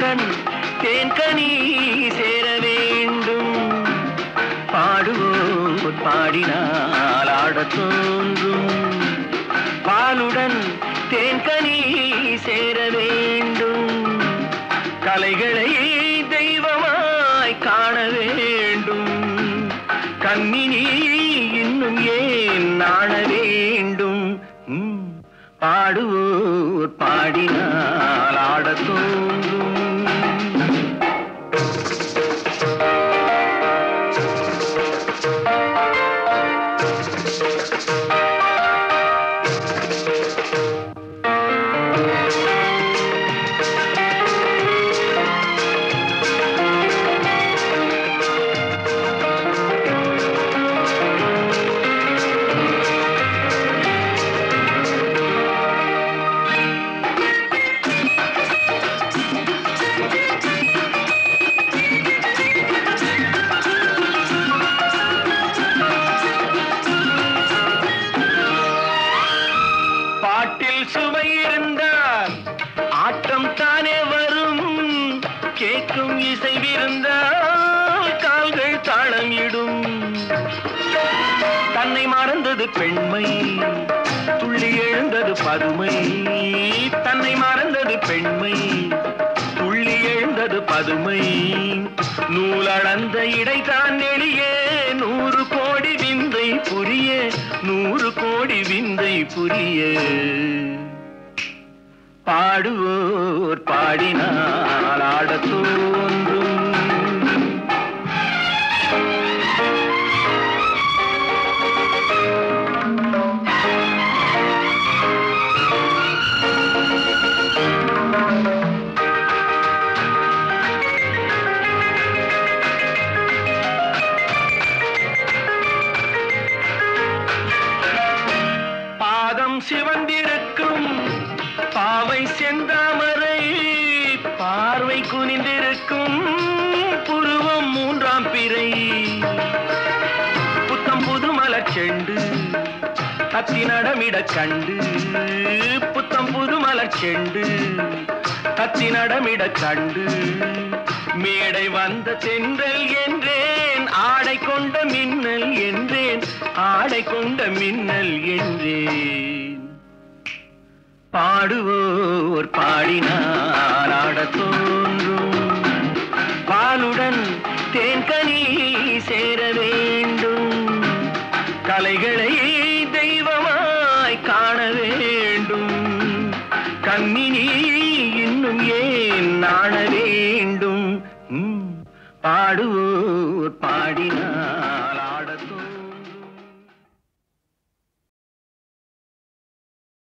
பாலுடன் தேன்கனி சேர வேண்டும் பாடுவோர் பாடினால் ஆடத் தோன்றும் பாலுடன் தேன்கனி சேர வேண்டும் கலைகளை தெய்வமாய் காண வேண்டும் கண்ணினி இன்னும் ஏன் நாண வேண்டும் ம், பாடுவோர் பாடினால் ஆடத் தோன்றும் பாட்டில் சுவை இருந்தால் ஆட்டம் தானே வரும் கேட்கும் இசைவிருந்தால் கால்கள் தாளம் இடும் தன்னை மறந்தது பெண்மை துள்ளி எழுந்தது பதுமை தன்னை மறந்தது பெண்மை துள்ளி எழுந்தது பதுமை நூலளந்த இடைதான் நெளியே நூறு கோடி விந்தை புரிய நூறு கோடி விந்தை புரிய பாடுவோர் பாடினால் ஆடத் தோன்றும் பாதம் சிவந்திருக்கும் பாவை செந்தாமரை பார்வை குனிந்திருக்கும் புருவம் மூன்றாம் பிறை புத்தம் புது மலர்ச்செண்டு தத்தி நடமிட கண்டு புத்தம் புது மலர்ச்செண்டு தத்தி நடமிட கண்டு மேடை வந்த தென்றல் என்றேன் ஆடை கொண்ட மின்னல் என்றேன் ஆடை கொண்ட மின்னல் என்றேன் பாடுவோர் பாடினார் ஆடத் தோன்றும் பாலுடன் தேன்கனி சேர வேண்டும் கலைகளை தெய்வமாய் காண வேண்டும் கண்ணினி இன்னும் ஏன் நாண வேண்டும் ம், பாடுவோர் பாடினார்